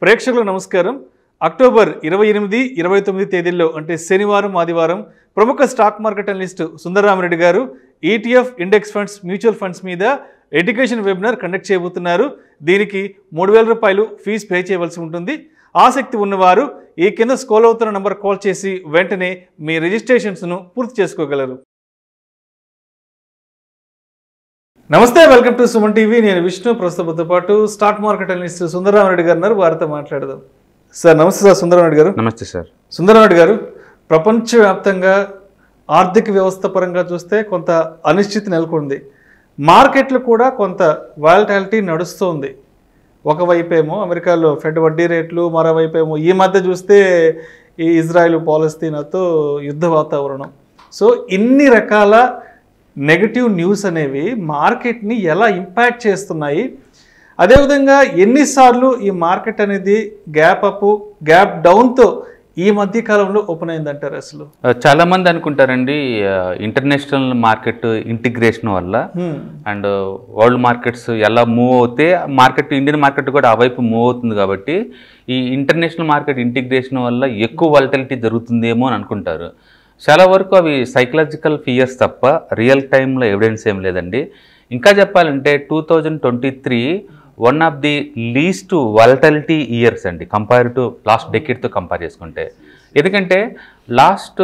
ప్రేక్షకులకు నమస్కారం అక్టోబర్ ఇరవై ఎనిమిది ఇరవై తొమ్మిది తేదీల్లో అంటే శనివారం ఆదివారం ప్రముఖ స్టాక్ మార్కెట్ అనలిస్ట్ సుందరరామరెడ్డి గారు ETF index funds mutual funds మీద ఎడ్యుకేషన్ వెబినార్ కండక్ట్ చేయబోతున్నారు దీనికి మూడు వేల రూపాయలు ఫీజు పే చేయవలసి ఉంటుంది ఆసక్తి ఉన్నవారు ఈ కింద స్కోల్ అవుతున్న నంబర్ కాల్ చేసి వెంటనే మీ రిజిస్ట్రేషన్స్ను పూర్తి చేసుకోగలరు నమస్తే వెల్కమ్ టు సుమన్ టీవీ నేను విష్ణు ప్రస్తుతంతో పాటు స్టాక్ మార్కెట్ అనలిస్ట్ సుందరరామరెడ్డి గారు ఉన్నారు వారితో మాట్లాడదాం సార్ నమస్తే సార్ సుందరరామరెడ్డి గారు నమస్తే సార్ సుందరరామరెడ్డి గారు ప్రపంచవ్యాప్తంగా ఆర్థిక వ్యవస్థ పరంగా చూస్తే కొంత అనిశ్చితి నెలకొంది మార్కెట్లు కూడా కొంత వాలటాలిటీ నడుస్తుంది ఒకవైపేమో అమెరికాలో ఫెడ్ వడ్డీ రేట్లు మరోవైపేమో ఈ మధ్య చూస్తే ఈ ఇజ్రాయెల్ పాలస్తీనాతో యుద్ధ వాతావరణం సో ఇన్ని రకాల నెగటివ్ న్యూస్ అనేవి మార్కెట్ని ఎలా ఇంపాక్ట్ చేస్తున్నాయి అదేవిధంగా ఎన్నిసార్లు ఈ మార్కెట్ అనేది గ్యాప్ అప్ గ్యాప్ డౌన్తో ఈ మధ్య కాలంలో ఓపెన్ అయిందంటారు అసలు చాలా మంది అనుకుంటారండి ఇంటర్నేషనల్ మార్కెట్ ఇంటిగ్రేషన్ వల్ల హ్మ్. అండ్ వరల్డ్ మార్కెట్స్ ఎలా మూవ్ అవుతే మార్కెట్ ఇండియన్ మార్కెట్ కూడా ఆ వైపు మూవ్ అవుతుంది కాబట్టి ఈ ఇంటర్నేషనల్ మార్కెట్ ఇంటిగ్రేషన్ వల్ల ఎక్కువ వాలటిలిటీ జరుగుతుందేమో అని అనుకుంటారు చాలా వరకు అవి సైకలాజికల్ ఫియర్స్ తప్ప రియల్ టైంలో ఎవిడెన్స్ ఏం లేదండి ఇంకా చెప్పాలంటే two thousand twenty three one of the least volatility years అండి కంపేర్ టు లాస్ట్ డెకెట్తో కంపేర్ చేసుకుంటే ఎందుకంటే last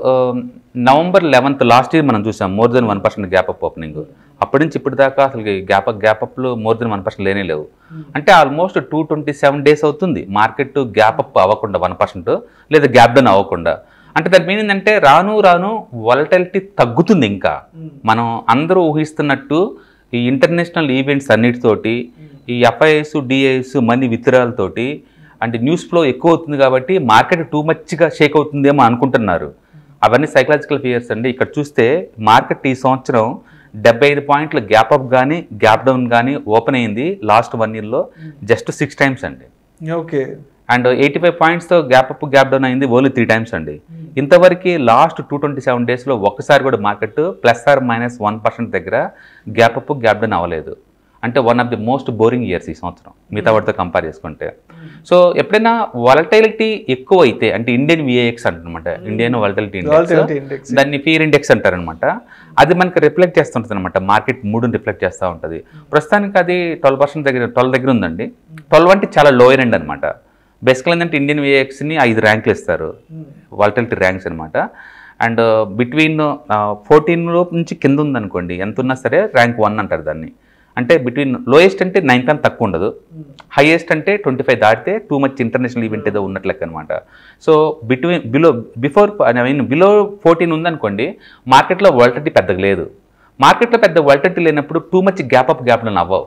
November eleventh last year మనం చూసాం more than one percent gap up opening అప్పటి నుంచి ఇప్పటి దాకా అసలు గ్యాప్ గ్యాప్ అప్లు మోర్ దెన్ వన్ పర్సెంట్ లేనే లేవు అంటే almost two twenty seven days అవుతుంది మార్కెట్ గ్యాప్ అప్ అవ్వకుండా వన్ పర్సెంట్ లేదా గ్యాప్ డౌన్ అవ్వకుండా అంటే దాని మీనింగ్ ఏంటంటే రాను రాను వాలటిలిటీ తగ్గుతుంది ఇంకా మనం అందరూ ఊహిస్తున్నట్టు ఈ ఇంటర్నేషనల్ ఈవెంట్స్ అన్నిటితోటి ఈ ఎఫ్ఐఎస్ డిఐఎస్ మనీ విత్రాలతోటి అంటే న్యూస్ ఫ్లో ఎక్కువ అవుతుంది కాబట్టి మార్కెట్ టూ మచ్గా షేక్ అవుతుందేమో అనుకుంటున్నారు అవన్నీ సైకలాజికల్ ఫియర్స్ అండి ఇక్కడ చూస్తే మార్కెట్ ఈ సంవత్సరం డెబ్బై ఐదు పాయింట్ల గ్యాప్ అప్ కానీ గ్యాప్ డౌన్ కానీ ఓపెన్ అయింది లాస్ట్ వన్ ఇయర్లో జస్ట్ సిక్స్ టైమ్స్ అండి ఓకే అండ్ ఎయిటీ ఫైవ్ పాయింట్స్తో గ్యాప్ అప్ గ్యాప్ డౌన్ అయింది ఓన్లీ త్రీ టైమ్స్ అండి ఇంతవరకు లాస్ట్ టూ ట్వంటీ సెవెన్ డేస్లో ఒక్కసారి కూడా market plus or minus one percent దగ్గర గ్యాప్ అప్ గ్యాప్ డౌన్ అవ్వలేదు అంటే one of the most boring years ఈ సంవత్సరం మిగతా వాటితో కంపేర్ చేసుకుంటే సో ఎప్పుడైనా వాలటైలిటీ ఎక్కువ అయితే అంటే ఇండియన్ విఏఎక్స్ అంటారనమాట Indian volatility Volatility index index. దాన్ని ఫియర్ ఇండెక్స్ అంటారనమాట అది మనకి రిఫ్లెక్ట్ చేస్తుంటుంది అనమాట మార్కెట్ మూడుని రిఫ్లెక్ట్ చేస్తూ ఉంటుంది ప్రస్తుతానికి అది ట్వెల్వ్ పర్సెంట్ దగ్గర ట్వెల్వ్ దగ్గర ఉందండి ట్వెల్వ్ అంటే చాలా లోయర్ ఎండ్ అనమాట బేసికల్ ఏంటంటే ఇండియన్ విఏఎక్స్ని ఐదు ర్యాంకులు ఇస్తారు వాలటిలిటీ ర్యాంక్స్ అనమాట అండ్ బిట్వీన్ ఫోర్టీన్ నుంచి కింద ఉందనుకోండి ఎంత ఉన్నా సరే ర్యాంక్ వన్ అంటారు దాన్ని అంటే బిట్వీన్ లోయెస్ట్ అంటే నైన్ కన్నా తక్కువ ఉండదు హైయెస్ట్ అంటే ట్వంటీ ఫైవ్ దాటితే టూ మచ్ ఇంటర్నేషనల్ ఈవెంట్ ఏదో ఉన్నట్లు లెక్క అనమాట so between below before I mean below fourteen ఉందనుకోండి మార్కెట్లో వాలటిలిటీ పెద్దగా లేదు మార్కెట్లో పెద్ద వాలటిలిటీ లేనప్పుడు too much gap up gap down అవ్వవు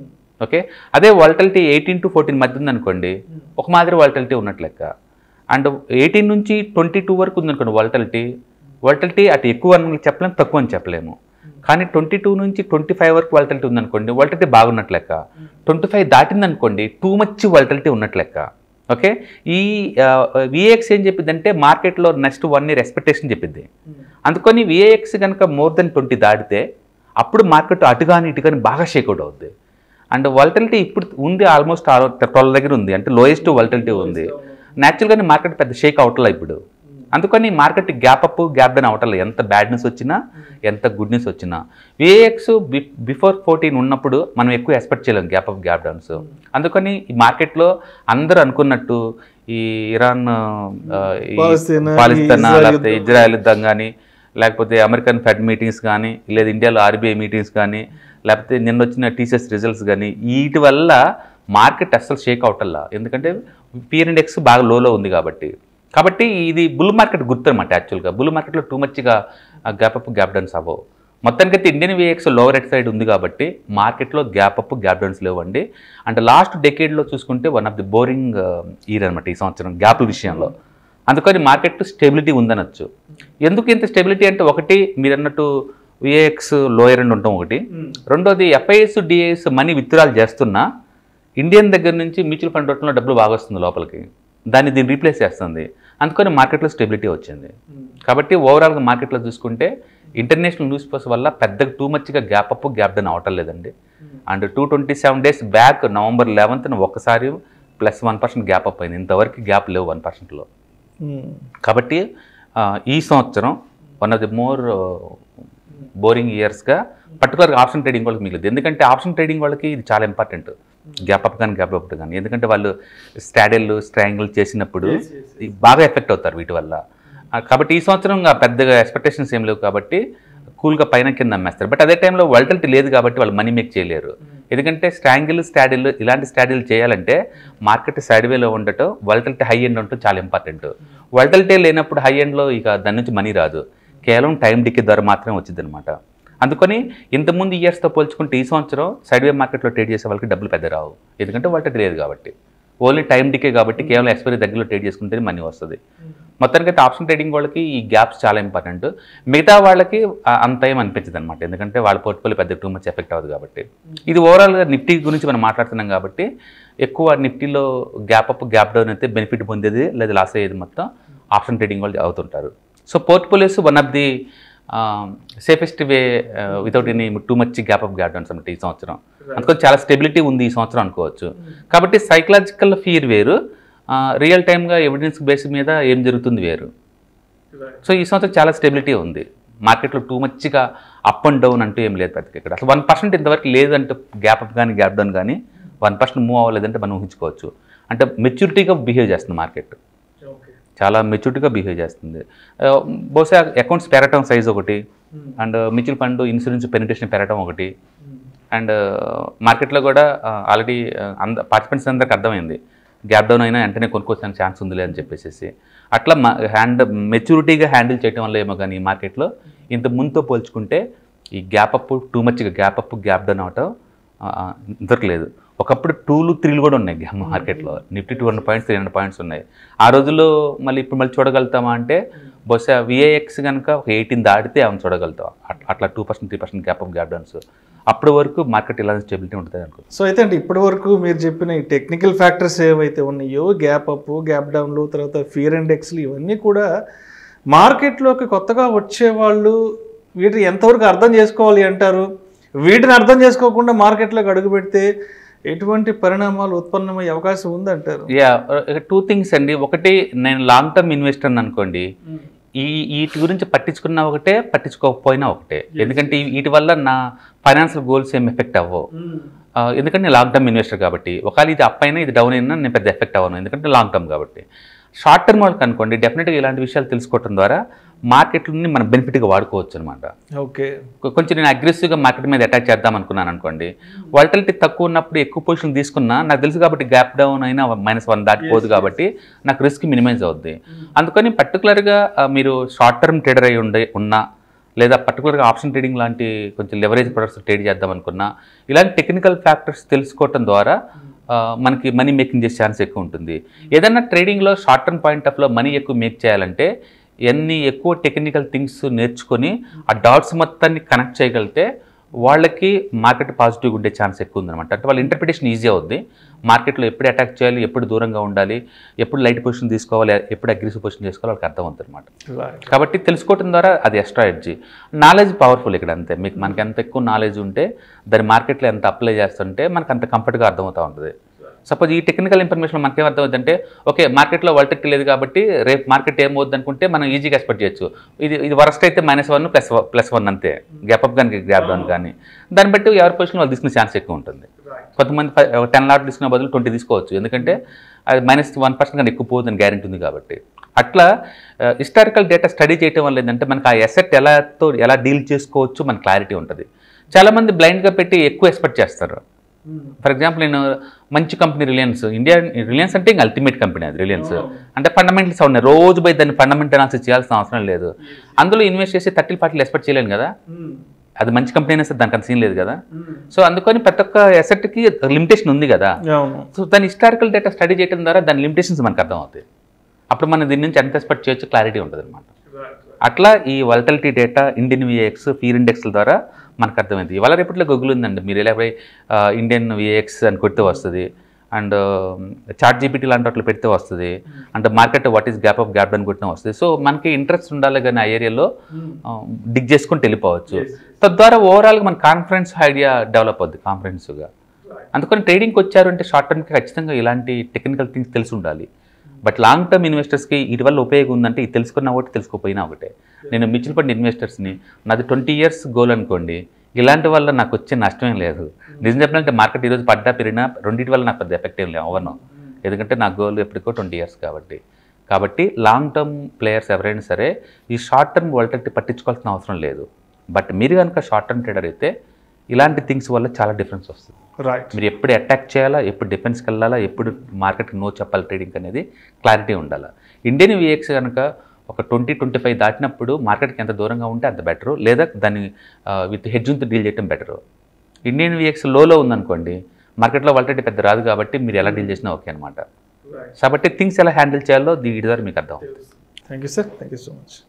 ఓకే అదే వాలటిలిటీ ఎయిటీన్ టు ఫోర్టీన్ మధ్య ఉందనుకోండి ఒక మాదిరి వాలటిలిటీ ఉన్నట్లు లెక్క అండ్ ఎయిటీన్ నుంచి ట్వంటీ టూ వరకు ఉందనుకోండి వాలటిలిటీ వాలటిలిటీ అటు ఎక్కువ అని చెప్పలేము తక్కువ అని చెప్పలేము కానీ ట్వంటీ టూ నుంచి ట్వంటీ ఫైవ్ వరకు వాలటిలిటీ ఉందనుకోండి వాలటిలిటీ బాగున్నట్లు లెక్క ట్వంటీ ఫైవ్ దాటిందనుకోండి టూ మచ్ వాలటిలిటీ ఉన్నట్లు లెక్క ఓకే ఈ విఏఎక్స్ ఏం చెప్పిందంటే మార్కెట్లో నెక్స్ట్ వన్ ఇయర్ ఎక్స్పెక్టేషన్ చెప్పింది అందుకని విఏఎక్స్ కనుక మోర్ దెన్ ట్వంటీ దాటితే అప్పుడు మార్కెట్ అటు కానీ ఇటు కానీ బాగా షేక్అవుట్ అవుద్ది అండ్ వాలటిలిటీ ఇప్పుడు ఉంది ఆల్మోస్ట్ ట్వెల్వ్ దగ్గర ఉంది అంటే లోయెస్ట్ వాలటిలిటీ ఉంది న్యాచురల్గానే మార్కెట్ పెద్ద షేక్ అవట్లే ఇప్పుడు అందుకని market gap up gap down అవటం ఎంత బ్యాడ్ న్యూస్ వచ్చినా ఎంత గుడ్ న్యూస్ వచ్చినా విఏఎక్స్ బిఫోర్ ఫోర్టీన్ ఉన్నప్పుడు మనం ఎక్కువ ఎక్స్పెక్ట్ చేయలేం గ్యాప్ అప్ గ్యాప్ డౌన్స్ అందుకని ఈ మార్కెట్లో అందరూ అనుకున్నట్టు ఈ ఇరాన్ ఆ, ఈ పాలస్తీనా, పాలిస్తాన్ ఈ ఇజ్రాయెల్ లేకపోతే ఇజ్రాయెల్ యుద్ధం కానీ లేకపోతే అమెరికన్ ఫెడ్ మీటింగ్స్ కానీ లేదా ఇండియాలో ఆర్బీఐ మీటింగ్స్ కానీ లేకపోతే నిన్న వచ్చిన టీసీఎస్ రిజల్ట్స్ కానీ వీటి వల్ల మార్కెట్ అస్సలు షేక్ అవటల్లా ఎందుకంటే పియర్ ఇండెక్స్ బాగా లోలో ఉంది కాబట్టి కాబట్టి ఇది బుల్ మార్కెట్ గుర్తు అనమాట యాక్చువల్గా బుల్ మార్కెట్లో టూ మచ్గా గ్యాప్ అప్ గ్యాప్ డౌన్స్ అవ్వవు మొత్తానికైతే Indian VIX lower at side ఉంది కాబట్టి మార్కెట్లో గ్యాప్ అప్ గ్యాప్ డౌన్స్ లేవండి అంటే లాస్ట్ డెకేడ్లో చూసుకుంటే one of the boring year అనమాట ఈ సంవత్సరం గ్యాప్ల విషయంలో అందుకని మార్కెట్ స్టెబిలిటీ ఉందనొచ్చు ఎందుకు ఇంత స్టెబిలిటీ అంటే ఒకటి మీరు అన్నట్టు విఏఎక్స్ లోయర్ అండ్ ఉండటం ఒకటి రెండోది ఎఫ్ఐఎస్ డిఐఎస్ మనీ విత్డ్రాల్ చేస్తున్నా ఇండియన్ దగ్గర నుంచి మ్యూచువల్ ఫండ్ రొట్టెలో డబ్బులు బాగా వస్తుంది లోపలికి దాన్ని దీన్ని రీప్లేస్ చేస్తుంది అందుకని మార్కెట్లో స్టెబిలిటీ వచ్చింది కాబట్టి ఓవరాల్గా మార్కెట్లో చూసుకుంటే ఇంటర్నేషనల్ న్యూస్ పేపర్స్ వల్ల పెద్దగా టూ మచ్గా గ్యాప్ అప్ గ్యాప్ డౌన్ అవటం లేదండి and two twenty seven days back November లెవెన్త్న ఒకసారి plus one percent gap up అయింది ఇంతవరకు గ్యాప్ లేవు వన్ పర్సెంట్లో కాబట్టి ఆ, ఈ సంవత్సరం one of the more boring ఇయర్స్గా పర్టికులర్గా ఆప్షన్ ట్రేడింగ్ వాళ్ళకి మిగిలింది ఎందుకంటే ఆప్షన్ ట్రేడింగ్ వాళ్ళకి ఇది చాలా ఇంపార్టెంట్ గ్యాప్ అప్ కానీ గ్యాప్ అప్ కానీ ఎందుకంటే వాళ్ళు స్టాడిల్ స్ట్రాంగిల్ చేసినప్పుడు ఇది బాగా ఎఫెక్ట్ అవుతారు వీటి వల్ల ఆ, కాబట్టి ఈ సంవత్సరం ఇంకా పెద్దగా ఎక్స్పెక్టేషన్స్ ఏం లేవు కాబట్టి కూల్గా పైన కింద అమ్మేస్తారు బట్ అదే టైంలో వల్టలిటీ లేదు కాబట్టి వాళ్ళు మనీ మేక్ చేయలేరు ఎందుకంటే స్ట్రాంగిల్ స్టాడిల్ ఇలాంటి స్టాడిల్ చేయాలంటే మార్కెట్ సైడ్వేలో ఉండటం వల్టలిటీ హై ఎండ్ ఉండటం చాలా ఇంపార్టెంట్ వల్టలిటీ లేనప్పుడు హై ఎండ్లో ఇక దాని నుంచి మనీ రాదు కేవలం టైం డిక్కి ధర మాత్రమే వచ్చింది అనమాట అందుకని ఇంతకుముందు ఇయర్స్తో పోల్చుకుంటే ఈ సంవత్సరం సైడ్వే మార్కెట్లో ట్రేడ్ చేసే వాళ్ళకి డబ్బులు పెద్ద రావు ఎందుకంటే వల్టలిటీ లేదు కాబట్టి ఓన్లీ టైం డికే కాబట్టి కేవలం ఎక్స్పైరీ దగ్గరలో ట్రేడ్ చేసుకుంటే మనీ వస్తుంది మొత్తానికి అయితే ఆప్షన్ ట్రేడింగ్ వాళ్ళకి ఈ గ్యాప్స్ చాలా ఇంపార్టెంట్ మిగతా వాళ్ళకి ఆ, అంత ఏం అనిపించదు అనమాట ఎందుకంటే వాళ్ళ పోర్ట్ఫోలియో పెద్ద టూ మచ్ ఎఫెక్ట్ అవ్వదు కాబట్టి ఇది ఓవరాల్గా నిఫ్టీ గురించి మనం మాట్లాడుతున్నాం కాబట్టి ఎక్కువ నిఫ్టీలో గ్యాప్ అప్ గ్యాప్ డౌన్ అయితే బెనిఫిట్ పొందేది లేదా లాస్ అయ్యేది మొత్తం ఆప్షన్ ట్రేడింగ్ వాళ్ళు అవుతుంటారు so portfolios one of the safest way without any too much gap up gap downs అనమాట ఈ సంవత్సరం అందుకని చాలా స్టెబిలిటీ ఉంది ఈ సంవత్సరం అనుకోవచ్చు కాబట్టి సైకలాజికల్ ఫీర్ వేరు రియల్ టైమ్గా ఎవిడెన్స్ బేస్ మీద ఏం జరుగుతుంది వేరు సో ఈ సంవత్సరం చాలా స్టెబిలిటీ ఉంది మార్కెట్లో టూ మచ్గా అప్ అండ్ డౌన్ అంటూ ఏం లేదు పెద్దగా ఇక్కడ అసలు వన్ పర్సెంట్ ఇంతవరకు లేదంటే గ్యాప్ అప్ కానీ గ్యాప్ డౌన్ కానీ వన్ పర్సెంట్ మూవ్ అవ్వలేదంటే మనం ఊహించుకోవచ్చు అంటే మెచ్యూరిటీగా బిహేవ్ చేస్తుంది మార్కెట్ చాలా మెచ్యూరిటీగా బిహేవ్ చేస్తుంది ఆ, బహుశా అకౌంట్స్ పెరగటం సైజ్ ఒకటి and mutual fund insurance penetration పెరగటం ఒకటి అండ్ మార్కెట్లో కూడా ఆల్రెడీ అంద పార్టిసిపెంట్స్ అందరికి అర్థమైంది గ్యాప్ డౌన్ అయినా వెంటనే కొనుక్కోవడానికి ఛాన్స్ ఉందిలే అని చెప్పేసి అట్లా హ్యాండ్ మెచ్యూరిటీగా హ్యాండిల్ చేయడం వల్ల ఏమో కానీ ఈ మార్కెట్లో ఇంత ముందుతో పోల్చుకుంటే ఈ గ్యాప్ అప్ టూ మచ్గా గ్యాప్ అప్ గ్యాప్ డౌన్ అవటం దొరకలేదు ఒకప్పుడు టూలు త్రీలు కూడా ఉన్నాయి గ్యాప్ మార్కెట్లో Nifty two hundred points three hundred points ఉన్నాయి ఆ రోజుల్లో మళ్ళీ ఇప్పుడు మళ్ళీ చూడగలుగుతామా అంటే బహుశా విఏఎక్స్ కనుక ఒక ఎయిటీన్ దాటితే ఆమె చూడగలుగుతాం అట్లా అట్లా two percent three percent gap up gap downs అప్పటి వరకు మార్కెట్ ఇలాంటి స్టెబిలిటీ ఉంటుంది అనుకో సో అయితే అంటే ఇప్పటి వరకు మీరు చెప్పిన ఈ టెక్నికల్ ఫ్యాక్టర్స్ ఏవైతే ఉన్నాయో గ్యాప్ అప్ గ్యాప్ డౌన్లు తర్వాత ఫియర్ ఇండెక్స్లు ఇవన్నీ కూడా మార్కెట్లోకి కొత్తగా వచ్చే వాళ్ళు వీటిని ఎంతవరకు అర్థం చేసుకోవాలి అంటారు వీటిని అర్థం చేసుకోకుండా మార్కెట్లోకి అడుగు పెడితే ఎటువంటి పరిణామాలు ఉత్పన్నమయ్యే అవకాశం ఉందంటారు యా టూ థింగ్స్ అండి ఒకటి నేను లాంగ్ టర్మ్ ఇన్వెస్టర్ అనుకోండి ఈ వీటి గురించి పట్టించుకున్నా ఒకటే పట్టించుకోకపోయినా ఒకటే ఎందుకంటే ఈ- వీటి వల్ల నా ఫైనాన్షియల్ గోల్స్ ఏం ఎఫెక్ట్ అవ్వవు ఆ, ఎందుకంటే నేను లాంగ్ టర్మ్ ఇన్వెస్టర్ కాబట్టి ఒకవేళ ఇది అప్ అయినా ఇది డౌన్ అయినా నేను పెద్ద ఎఫెక్ట్ అవ్వను ఎందుకంటే లాంగ్ టర్మ్ కాబట్టి షార్ట్ టర్మ్ వాళ్ళకి అనుకోండి డెఫినెట్గా ఇలాంటి విషయాలు తెలుసుకోవడం ద్వారా మార్కెట్ని మనం బెనిఫిట్గా వాడుకోవచ్చు అనమాట ఓకే కొ- కొంచెం నేను అగ్రెసివ్గా మార్కెట్ మీద అటాక్ చేద్దాం అనుకున్నాను అనుకోండి వాలిటిలిటీ తక్కువ ఉన్నప్పుడు ఎక్కువ పొజిషన్ తీసుకున్నా నాకు తెలుసు కాబట్టి గ్యాప్ డౌన్ అయినా మైనస్ వన్ దాటిపోదు కాబట్టి నాకు రిస్క్ మినిమైజ్ అవుద్ది అందుకని పర్టికులర్గా మీరు షార్ట్ టర్మ్ ట్రేడర్ అయి ఉండే ఉన్నా లేదా పర్టికులర్గా ఆప్షన్ ట్రేడింగ్ లాంటి కొంచెం లెవరేజ్ ప్రొడక్ట్స్ ట్రేడ్ చేద్దాం అనుకున్నా ఇలాంటి టెక్నికల్ ఫ్యాక్టర్స్ తెలుసుకోవటం ద్వారా ఆ, మనకి మనీ మేకింగ్ చేసే ఛాన్స్ ఎక్కువ ఉంటుంది ఏదైనా ట్రేడింగ్లో షార్ట్ టర్మ్ పాయింట్ ఆఫ్లో మనీ ఎక్కువ మేక్ చేయాలంటే ఎన్ని ఎక్కువ టెక్నికల్ థింగ్స్ నేర్చుకొని ఆ డాట్స్ మొత్తాన్ని కనెక్ట్ చేయగలిగితే వాళ్ళకి మార్కెట్ పాజిటివ్గా ఉండే ఛాన్స్ ఎక్కువ ఉందన్నమాట అంటే వాళ్ళ ఇంటర్ప్రిటేషన్ ఈజీ అవుద్ది మార్కెట్లో ఎప్పుడు అటాక్ చేయాలి ఎప్పుడు దూరంగా ఉండాలి ఎప్పుడు లైట్ పొజిషన్ తీసుకోవాలి ఎప్పుడు అగ్రెసివ్ పొజిషన్ చేసుకోవాలి వాళ్ళకి అర్థమవుతుంది అనమాట కాబట్టి తెలుసుకోవటం ద్వారా అది ఎక్స్ట్రా ఎడ్జి నాలెడ్జ్ పవర్ఫుల్ ఇక్కడ అంతే మీకు మనకి ఎంత ఎక్కువ నాలెడ్జ్ ఉంటే దాని మార్కెట్లో ఎంత అప్లై చేస్తుంటే మనకు అంత కంఫర్ట్గా అర్థమవుతూ ఉంటుంది సపోజ్ ఈ టెక్నికల్ ఇన్ఫర్మేషన్ మనకేం అర్థమవుతుందంటే ఓకే మార్కెట్లో వల్టెక్ లేదు కాబట్టి రేపు మార్కెట్ ఏమవుద్ది అనుకుంటే మనం ఈజీగా ఎక్స్పెక్ట్ చేయొచ్చు ఇది ఇది వరస్ట్ అయితే minus one plus plus one అంతే గ్యాప్ అప్ కానీ గ్యాప్ డౌన్ కానీ దాన్ని బట్టి ఎవరి పొజిషన్ వాళ్ళు తీసుకునే ఛాన్స్ ఎక్కువ ఉంటుంది కొంతమంది టెన్ లాట్ తీసుకునే బదులు ట్వంటీ తీసుకోవచ్చు ఎందుకంటే అది మైనస్ వన్ పర్సెంట్ కానీ ఎక్కువ పోతుందని గ్యారెంటీ ఉంది కాబట్టి అట్లా హిస్టారికల్ డేటా స్టడీ చేయడం వల్ల ఏంటంటే మనకి ఆ ఎసెట్ ఎలాతో ఎలా డీల్ చేసుకోవచ్చు మన క్లారిటీ ఉంటుంది చాలామంది బ్లైండ్గా పెట్టి ఎక్కువ ఎక్స్పెక్ట్ చేస్తారు ఫర్ ఎగ్జాంపుల్ నేను మంచి కంపెనీ రిలయన్స్ ఇండియా రిలయన్స్ అంటే ఇంకా అల్టిమేట్ కంపెనీ అది రిలయన్స్ అంటే ఫండమెంటల్స్ ఉన్నాయి రోజు పోయి దాన్ని ఫండమెంటల్ అనాలిసిస్ చేయాల్సిన అవసరం లేదు అందులో ఇన్వెస్ట్ చేసి థర్టీ పార్టీలు ఎక్స్పెక్ట్ చేయలేను కదా అది మంచి కంపెనీ అయినా సరే దానికి అంత సీన్ లేదు కదా సో అందుకని ప్రతి ఒక్క ఎసెట్కి లిమిటేషన్ ఉంది కదా అవును సో దాని హిస్టారికల్ డేటా స్టడీ చేయడం ద్వారా దాని లిమిటేషన్స్ మనకు అర్థం అవుతాయి అప్పుడు మనం దీని నుంచి ఎంత ఎక్స్పెక్ట్ చేయొచ్చు క్లారిటీ ఉంటుంది అనమాట అట్లా ఈ volatility data Indian VIX fear ఇండెక్స్ల ద్వారా మనకు అర్థమైంది ఇవాళ రేపట్లో గూగుల్ ఉందండి మీరు ఎలా పోయి ఆ, ఇండియన్ విఏఎక్స్ అని కొడితే వస్తుంది అండ్ చాట్ జీపీటీ లాంటి వాటిలో పెడితే వస్తుంది అంటే market what is gap of gap అని కొట్టినా వస్తుంది సో మనకి ఇంట్రెస్ట్ ఉండాలి కానీ ఆ ఏరియాలో డిగ్ చేసుకుంటూ వెళ్ళిపోవచ్చు తద్వారా ఓవరాల్గా మన కాన్ఫిడెన్స్ ఐడియా డెవలప్ అవుద్ది కాన్ఫిడెన్స్గా అందుకని ట్రేడింగ్కి వచ్చారు అంటే షార్ట్ టర్మ్కి ఖచ్చితంగా ఇలాంటి టెక్నికల్ థింగ్స్ తెలిసి ఉండాలి బట్ లాంగ్ టర్మ్ ఇన్వెస్టర్స్కి వీటి వల్ల ఉపయోగం ఉందంటే ఇది తెలుసుకున్న ఒకటి తెలుసుకోపోయినా ఒకటే నేను మ్యూచువల్ ఫండ్ ఇన్వెస్టర్స్ని నాది ట్వంటీ ఇయర్స్ గోల్ అనుకోండి ఇలాంటి వల్ల నాకు వచ్చే నష్టం ఏం లేదు నిజం చెప్పాలంటే మార్కెట్ ఈరోజు పడ్డా పెరిగినా రెండింటి వల్ల నాకు పెద్ద ఎఫెక్ట్ ఏం లేవు అవ్వను ఎందుకంటే నా గోల్ ఎప్పటికో ట్వంటీ ఇయర్స్ కాబట్టి కాబట్టి లాంగ్ టర్మ్ ప్లేయర్స్ ఎవరైనా సరే ఈ షార్ట్ టర్మ్ వాలిటిలిటీ పట్టించుకోవాల్సిన అవసరం లేదు బట్ మీరు కనుక షార్ట్ టర్మ్ ట్రేడర్ అయితే ఇలాంటి థింగ్స్ వల్ల చాలా డిఫరెన్స్ వస్తుంది రైట్ మీరు ఎప్పుడు అటాక్ చేయాలా ఎప్పుడు డిఫెన్స్కి వెళ్ళాలా ఎప్పుడు మార్కెట్కి నో చెప్పాలి ట్రేడింగ్ అనేది క్లారిటీ ఉండాలి ఇండియన్ విఎక్స్ కనుక ఒక ట్వంటీ ట్వంటీ ఫైవ్ దాటినప్పుడు మార్కెట్కి ఎంత దూరంగా ఉంటే అంత బెటరు లేదా దాన్ని విత్ హెడ్జ్తో డీల్ చేయడం బెటరు ఇండియన్ విఎక్స్ లోలో ఉందనుకోండి మార్కెట్లో వాలిటీ పెద్ద రాదు కాబట్టి మీరు ఎలా డీల్ చేసినా ఓకే అనమాట కాబట్టి థింగ్స్ ఎలా హ్యాండిల్ చేయాలో దీని ద్వారా మీకు అర్థం thank you sir thank you so much